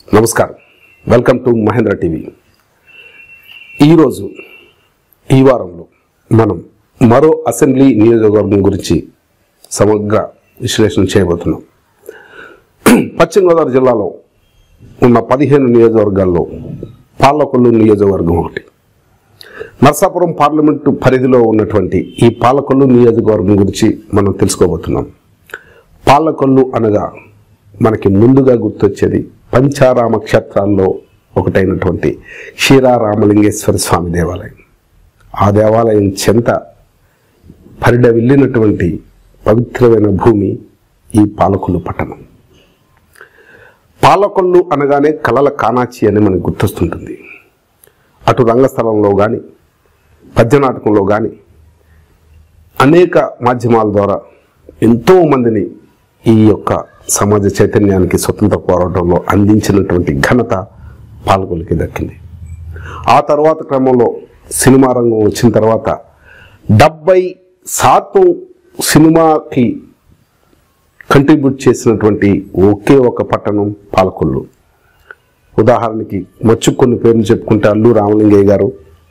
నమస్కారం welcome to Mahindra TV ఈరోజు ఈ వారంలో మనం మరో అసెంబ్లీ నియోజకవర్గం గురించి సమగ్ర విశ్లేషణ చేయబోతున్నాం పశ్చిమ గోదావరి జిల్లాలో ఉన్న పదిహేను నియోజకవర్గాల్లో పాలకొల్లు నియోజకవర్గం ఒకటి నర్సాపురం పార్లమెంటు పరిధిలో ఉన్నటువంటి ఈ పాలకొల్లు నియోజకవర్గం గురించి మనం తెలుసుకోబోతున్నాం పాలకొల్లు అనగా మనకి ముందుగా గుర్తొచ్చేది పంచారామ క్షేత్రాల్లో ఒకటైనటువంటి క్షీరారామలింగేశ్వర స్వామి దేవాలయం ఆ దేవాలయం చెంత పరిడ వెళ్ళినటువంటి పవిత్రమైన భూమి ఈ పాలకొల్లు పట్టణం పాలకొల్లు అనగానే కలల కానాచి అని మనకు గుర్తొస్తుంటుంది అటు రంగస్థలంలో కానీ పద్యనాటకంలో కానీ అనేక మాధ్యమాల ద్వారా ఎంతో మందిని ఈ యొక్క సమాజ చైతన్యానికి స్వతంత్ర పోరాటంలో అందించినటువంటి ఘనత పాల్గొలికి దక్కింది ఆ తర్వాత క్రమంలో సినిమా రంగం వచ్చిన తర్వాత డెబ్బై శాతం సినిమాకి కంట్రిబ్యూట్ చేసినటువంటి ఒకే ఒక పట్టణం పాలకొల్లు ఉదాహరణకి మచ్చు కొన్ని పేర్లు చెప్పుకుంటే అల్లు రామలింగయ్య గారు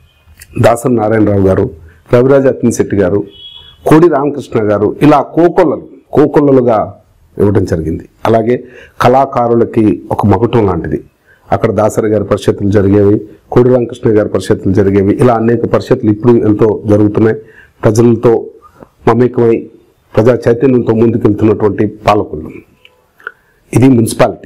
దాసన్ నారాయణరావు గారు రవిరాజ అత్తిశెట్టి గారు కోడి రామకృష్ణ గారు ఇలా కోకొల్లలు కోకొల్లలుగా ఇవ్వడం జరిగింది అలాగే కళాకారులకి ఒక మకుటం లాంటిది అక్కడ దాసరి గారి పరిషత్తులు జరిగేవి కోడి రామకృష్ణ గారి పరిషత్తులు జరిగేవి ఇలా అనేక పరిషత్తులు ఇప్పుడు ఎంతో జరుగుతున్నాయి ప్రజలతో మమేకమై ప్రజా చైతన్యంతో ముందుకెళ్తున్నటువంటి పాలకులు ఇది మున్సిపాలిటీ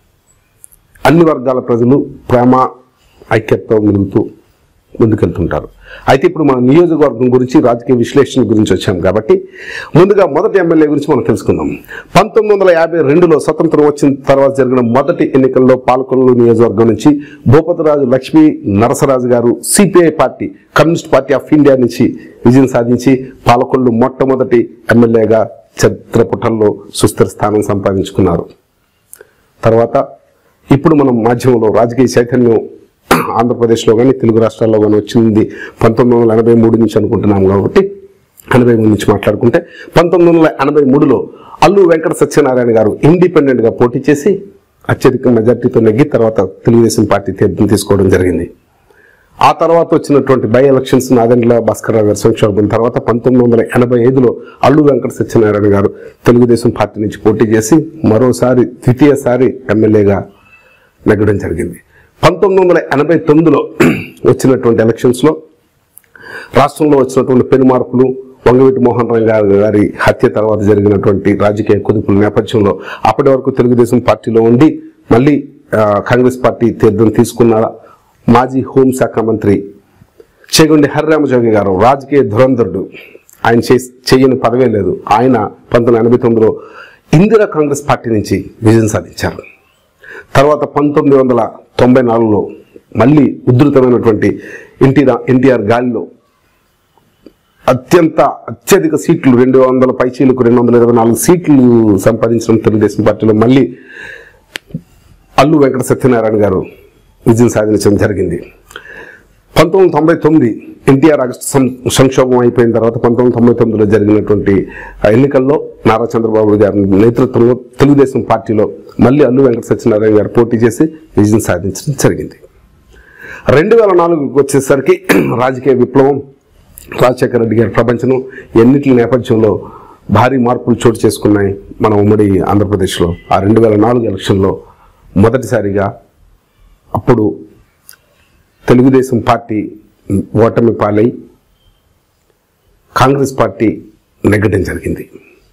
అన్ని వర్గాల ప్రజలు ప్రేమ ఐక్యతతో మెలుగుతూ ముందుకెళ్తుంటారు అయితే ఇప్పుడు మన నియోజకవర్గం గురించి రాజకీయ విశ్లేషణ గురించి వచ్చాం కాబట్టి ముందుగా మొదటి ఎమ్మెల్యే గురించి మనం తెలుసుకుందాం పంతొమ్మిది వందల యాభై రెండులో స్వతంత్రం వచ్చిన తర్వాత జరిగిన మొదటి ఎన్నికల్లో పాలకొల్లు నియోజకవర్గం నుంచి Bhupathiraju Lakshmi Narasaraju garu CPI party communist party of India నుంచి విజయం సాధించి పాలకొల్లు మొట్టమొదటి ఎమ్మెల్యేగా చరిత్ర పుటల్లో సుస్థిర స్థానం సంపాదించుకున్నారు తర్వాత ఇప్పుడు మనం మాధ్యమంలో రాజకీయ చైతన్యం ఆంధ్రప్రదేశ్లో కానీ తెలుగు రాష్ట్రాల్లో కానీ వచ్చింది పంతొమ్మిది వందల ఎనభై మూడు నుంచి అనుకుంటున్నాం కాబట్టి ఎనభై మూడు నుంచి మాట్లాడుకుంటే పంతొమ్మిది వందల ఎనభై మూడులో అల్లు వెంకట సత్యనారాయణ గారు ఇండిపెండెంట్గా పోటీ చేసి అత్యధిక మెజార్టీతో నెగ్గి తర్వాత తెలుగుదేశం పార్టీ తీర్థం తీసుకోవడం జరిగింది ఆ తర్వాత వచ్చినటువంటి బై ఎలక్షన్స్ నాదెండ్ల భాస్కర్రావు గారి సంక్షోభం తర్వాత పంతొమ్మిది వందల ఎనభై ఐదులో అల్లు వెంకట సత్యనారాయణ గారు తెలుగుదేశం పార్టీ నుంచి పోటీ చేసి మరోసారి ద్వితీయసారి ఎమ్మెల్యేగా నెగ్గడం జరిగింది పంతొమ్మిది వందల ఎనభై తొమ్మిదిలో వచ్చినటువంటి ఎలక్షన్స్లో రాష్ట్రంలో వచ్చినటువంటి పెను మార్పులు వంగవీటి మోహన్ రంగా గారి హత్య తర్వాత జరిగినటువంటి రాజకీయ కుదుపుల నేపథ్యంలో అప్పటి వరకు తెలుగుదేశం పార్టీలో ఉండి మళ్ళీ ఆ, కాంగ్రెస్ పార్టీ తీర్థం తీసుకున్న మాజీ హోంశాఖ మంత్రి చేగుండి హరిరామజోగి గారు రాజకీయ ధురంధరుడు ఆయన చే చేయని పదవే లేదు ఆయన పంతొమ్మిది వందల ఎనభై తొమ్మిదిలో ఇందిరా కాంగ్రెస్ పార్టీ నుంచి విజయం సాధించారు తర్వాత పంతొమ్మిది వందల తొంభై నాలుగులో మళ్ళీ ఉధృతమైనటువంటి ఎన్టీఆర్ ఎన్టీఆర్ గాలిలో అత్యంత అత్యధిక సీట్లు రెండు వందల పైచీలకు రెండు వందల ఇరవై నాలుగు సీట్లు సంపాదించిన తెలుగుదేశం పార్టీలో మళ్ళీ అల్లు వెంకట సత్యనారాయణ గారు విజయం సాధించడం జరిగింది పంతొమ్మిది వందల తొంభై తొమ్మిది ఎన్టీఆర్ ఆగస్టు సం- సంక్షోభం అయిపోయిన తర్వాత పంతొమ్మిది వందల తొంభై తొమ్మిదిలో జరిగినటువంటి ఆ ఎన్నికల్లో నారా చంద్రబాబు గారి నేతృత్వంలో తెలుగుదేశం పార్టీలో మళ్ళీ అల్లు వెంకట సత్యనారాయణ గారు పోటీ చేసి విజయం సాధించడం జరిగింది రెండు వేల నాలుగుకి వచ్చేసరికి రాజకీయ విప్లవం రాజశేఖర రెడ్డి గారి ప్రపంచం ఎన్నిటి నేపథ్యంలో భారీ మార్పులు చోటు చేసుకున్నాయి మన ఉమ్మడి ఆంధ్రప్రదేశ్లో ఆ రెండు వేల నాలుగు ఎలక్షన్లో మొదటిసారిగా అప్పుడు తెలుగుదేశం పార్టీ ఓటమి పాలై కాంగ్రెస్ పార్టీ నెగ్గడం జరిగింది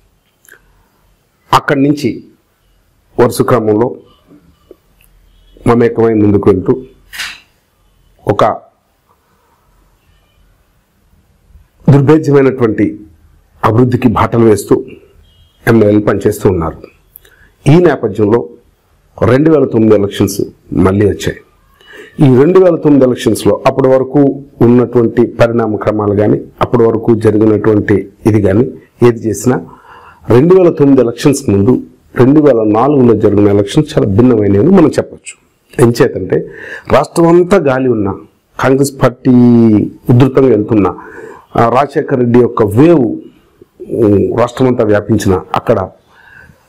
అక్కడి నుంచి వరుస క్రమంలో మమేకమై ముందుకు వెళ్తూ ఒక దుర్భేద్యమైనటువంటి అభివృద్ధికి బాటలు వేస్తూ ఎమ్మెల్యేలు పనిచేస్తూ ఉన్నారు ఈ నేపథ్యంలో రెండు వేల తొమ్మిది ఎలక్షన్స్ మళ్ళీ వచ్చాయి ఈ రెండు వేల తొమ్మిది ఎలక్షన్స్లో అప్పటి వరకు ఉన్నటువంటి పరిణామ క్రమాలు కానీ అప్పటి వరకు జరిగినటువంటి ఇది కానీ ఏది చేసినా రెండు వేల తొమ్మిది ఎలక్షన్స్ ముందు రెండు వేల నాలుగులో జరిగిన ఎలక్షన్స్ చాలా భిన్నమైనవి మనం చెప్పొచ్చు ఎంచేతంటే రాష్ట్రం అంతా గాలి ఉన్న కాంగ్రెస్ పార్టీ ఉధృతంగా వెళ్తున్న ఆ, రాజశేఖర రెడ్డి యొక్క వేవ్ ఉమ్, రాష్ట్రమంతా వ్యాపించిన అక్కడ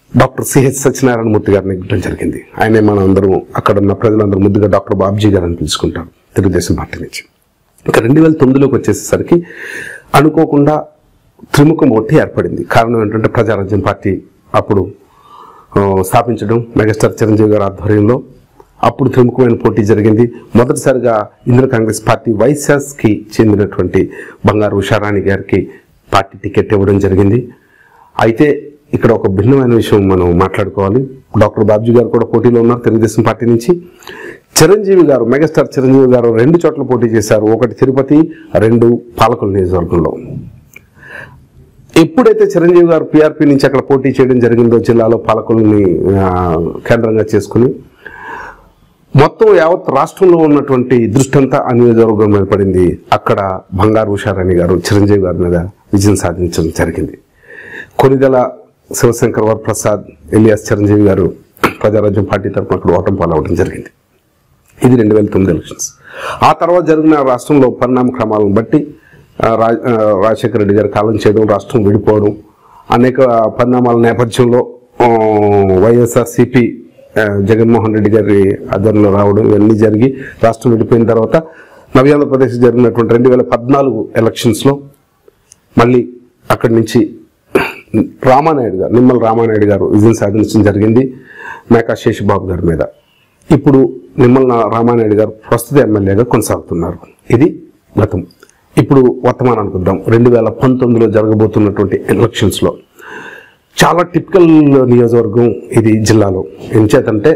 డాక్టర్ సిహెచ్ సత్యనారాయణమూర్తి గారిని నెగ్గడం జరిగింది ఆయనే మనం అందరం అక్కడ ఉన్న ప్రజలందరూ ముద్దుగా డాక్టర్ బాబ్జీ గారు అని పిలుచుకుంటారు తెలుగుదేశం పార్టీ నుంచి ఇక రెండు వేల తొమ్మిదిలోకి వచ్చేసరికి అనుకోకుండా త్రిముఖం ఒకటి ఏర్పడింది కారణం ఏంటంటే ప్రజారాజ్యం పార్టీ అప్పుడు ఆ, స్థాపించడం మెగాస్టార్ చిరంజీవి గారి ఆధ్వర్యంలో అప్పుడు త్రిముఖమైన పోటీ జరిగింది మొదటిసారిగా ఇందిర కాంగ్రెస్ పార్టీ వైశాస్కి చెందినటువంటి బంగారు ఉషారాణి గారికి పార్టీ టికెట్ ఇవ్వడం జరిగింది అయితే ఇక్కడ ఒక భిన్నమైన విషయం మనం మాట్లాడుకోవాలి డాక్టర్ బాబ్జీ గారు కూడా పోటీలో ఉన్నారు తెలుగుదేశం పార్టీ నుంచి చిరంజీవి గారు మెగాస్టార్ చిరంజీవి గారు రెండు చోట్ల పోటీ చేశారు ఒకటి తిరుపతి రెండు పాలకుల నియోజకవర్గంలో ఎప్పుడైతే చిరంజీవి గారు పీఆర్పీ నుంచి అక్కడ పోటీ చేయడం జరిగిందో జిల్లాలో పాలకుల్ని ఆ, కేంద్రంగా చేసుకుని మొత్తం యావత్ రాష్ట్రంలో ఉన్నటువంటి దృష్టి అంతా ఆ నియోజకవర్గం మీద పడింది అక్కడ బంగారు ఉషారాణి గారు చిరంజీవి గారి మీద విజయం సాధించడం జరిగింది కొనిదెల శివశంకర్ వరప్రసాద్ ఎలియాస్ చిరంజీవి గారు ప్రజారాజ్యం పార్టీ తరఫున అక్కడ ఓటమి పాలవడం జరిగింది ఇది రెండు వేల తొమ్మిది ఎలక్షన్స్ ఆ తర్వాత జరిగిన రాష్ట్రంలో పరిణామ క్రమాలను బట్టి ఆ, రా ఆ, రాజశేఖర రెడ్డి గారు కాలం చేయడం రాష్ట్రం విడిపోవడం అనేక పరిణామాల నేపథ్యంలో ఆ, వైఎస్ఆర్సిపి ఆ, జగన్మోహన్ రెడ్డి గారి ఆధ్వర్యంలో రావడం ఇవన్నీ జరిగి రాష్ట్రం విడిపోయిన తర్వాత నవ్యాంధ్రప్రదేశ్ జరిగినటువంటి రెండు వేల పద్నాలుగు ఎలక్షన్స్లో మళ్ళీ అక్కడి నుంచి రామానాయుడు గారు నిమ్మల రామానాయుడు గారు విజయం సాధించడం జరిగింది మేకా శేషబాబు గారి మీద ఇప్పుడు నిమ్మల నా- రామానాయుడు గారు ప్రస్తుత ఎమ్మెల్యేగా కొనసాగుతున్నారు ఇది గతం ఇప్పుడు వర్తమానానికి వద్దాం రెండు వేల పంతొమ్మిదిలో జరగబోతున్నటువంటి ఎలక్షన్స్లో చాలా టిపికల్ నియోజకవర్గం ఇది జిల్లాలో ఎంచేతంటే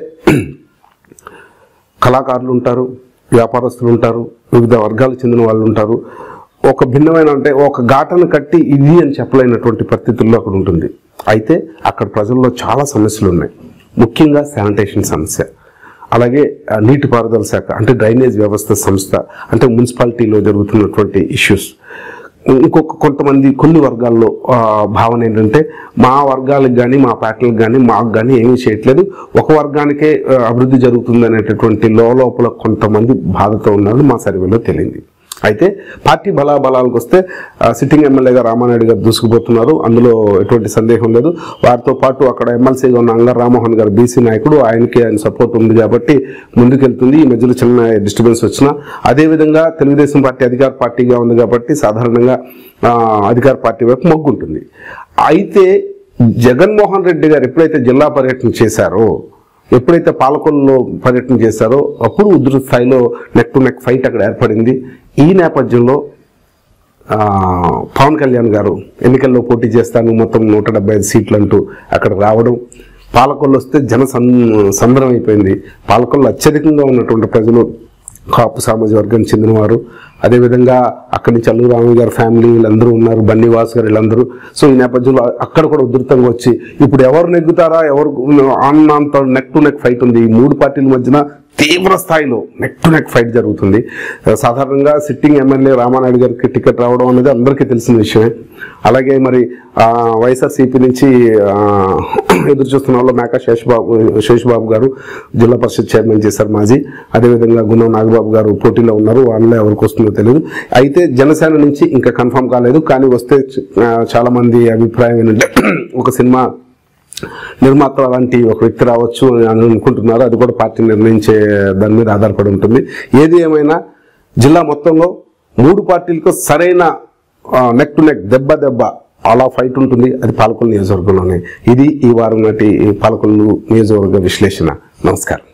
కళాకారులు ఉంటారు వ్యాపారస్తులు ఉంటారు వివిధ వర్గాలకు చెందిన వాళ్ళు ఉంటారు ఒక భిన్నమైన అంటే ఒక ఘాటను కట్టి ఇది అని చెప్పలేనటువంటి పరిస్థితుల్లో అక్కడ ఉంటుంది అయితే అక్కడ ప్రజల్లో చాలా సమస్యలు ఉన్నాయి ముఖ్యంగా శానిటేషన్ సమస్య అలాగే ఆ, నీటిపారుదల శాఖ అంటే డ్రైనేజ్ వ్యవస్థ సంస్థ అంటే మున్సిపాలిటీలో జరుగుతున్నటువంటి ఇష్యూస్ ఇంకొక కొంతమంది కొన్ని వర్గాల్లో ఆ, భావన ఏంటంటే మా వర్గాలకు కానీ మా పార్టీలకు కానీ మాకు కానీ ఏమీ చేయట్లేదు ఒక వర్గానికే ఆ, అభివృద్ధి జరుగుతుంది అనేటటువంటి లోపల కొంతమంది బాధతో ఉన్నారు మా సర్వేలో తెలియంది అయితే పార్టీ బలాబలాలకు వస్తే ఆ, సిట్టింగ్ ఎమ్మెల్యేగా రామానాయుడు గారు దూసుకుపోతున్నారు అందులో ఎటువంటి సందేహం లేదు వారితో పాటు అక్కడ ఎమ్మెల్సీగా ఉన్న అంగర్ రామ్మోహన్ గారు బీసీ నాయకుడు ఆయనకి ఆయన సపోర్ట్ ఉంది కాబట్టి ముందుకెళ్తుంది ఈ మధ్యలో చిన్న డిస్టర్బెన్స్ వచ్చినా అదేవిధంగా తెలుగుదేశం పార్టీ అధికార పార్టీగా ఉంది కాబట్టి సాధారణంగా ఆ, అధికార పార్టీ వైపు మొగ్గుంటుంది అయితే జగన్మోహన్ రెడ్డి గారు ఎప్పుడైతే జిల్లా పర్యటన చేశారో ఎప్పుడైతే పాలకొల్లో పర్యటన చేశారో అప్పుడు ఉధృత స్థాయిలో నెక్ టు నెక్ ఫైట్ అక్కడ ఏర్పడింది ఈ నేపథ్యంలో ఆ, పవన్ కళ్యాణ్ గారు ఎన్నికల్లో పోటీ చేస్తాను మొత్తం నూట డెబ్బై ఐదు సీట్లు అంటూ అక్కడ రావడం పాలకొల్లు వస్తే జన సం- సంబరం అయిపోయింది పాలకొల్లు అత్యధికంగా ఉన్నటువంటి ప్రజలు కాపు సామాజిక వర్గానికి చెందినవారు అదేవిధంగా అక్కడి నుంచి అల్లు రామయ్య గారి ఫ్యామిలీ వీళ్ళందరూ ఉన్నారు బన్నీవాస్ గారు వీళ్ళందరూ సో ఈ నేపథ్యంలో అక్కడ కూడా ఉధృతంగా వచ్చి ఇప్పుడు ఎవరు నెగ్గుతారా ఎవరు ఆన్ అంత నెక్ టు నెక్ ఫైట్ ఉంది ఈ మూడు పార్టీల మధ్యన తీవ్ర స్థాయిలో నెక్ టు నెక్ ఫైట్ జరుగుతుంది సాధారణంగా సిట్టింగ్ ఎమ్మెల్యే రామానాయుడు గారికి టికెట్ రావడం అనేది అందరికీ తెలిసిన విషయమే అలాగే మరి ఆ, వైఎస్ఆర్సీపీ నుంచి ఆ, ఎదురు చూస్తున్న వాళ్ళు మేకా శేషబాబు శేషబాబు గారు జిల్లా పరిషత్ చైర్మన్ చేశారు మాజీ అదేవిధంగా గున్నం నాగబాబు గారు పోటీలో ఉన్నారు వాళ్ళే ఎవరికి వస్తుందో తెలియదు అయితే జనసేన నుంచి ఇంకా కన్ఫర్మ్ కాలేదు కానీ వస్తే ఆ, చాలా మంది అభిప్రాయం ఏంటంటే ఒక సినిమా నిర్మాత లాంటి ఒక వ్యక్తి రావచ్చు అని అనుకుంటున్నారు అది కూడా పార్టీ నిర్ణయించే దాని మీద ఆధారపడి ఉంటుంది ఏది ఏమైనా జిల్లా మొత్తంలో మూడు పార్టీలకు సరైన నెక్ టు నెక్ దెబ్బ దెబ్బ అలా ఫైట్ ఉంటుంది అది పాలకొల్లు నియోజకవర్గంలోనే ఇది ఈ వారం నాటి పాలకొల్లు నియోజకవర్గ విశ్లేషణ నమస్కారం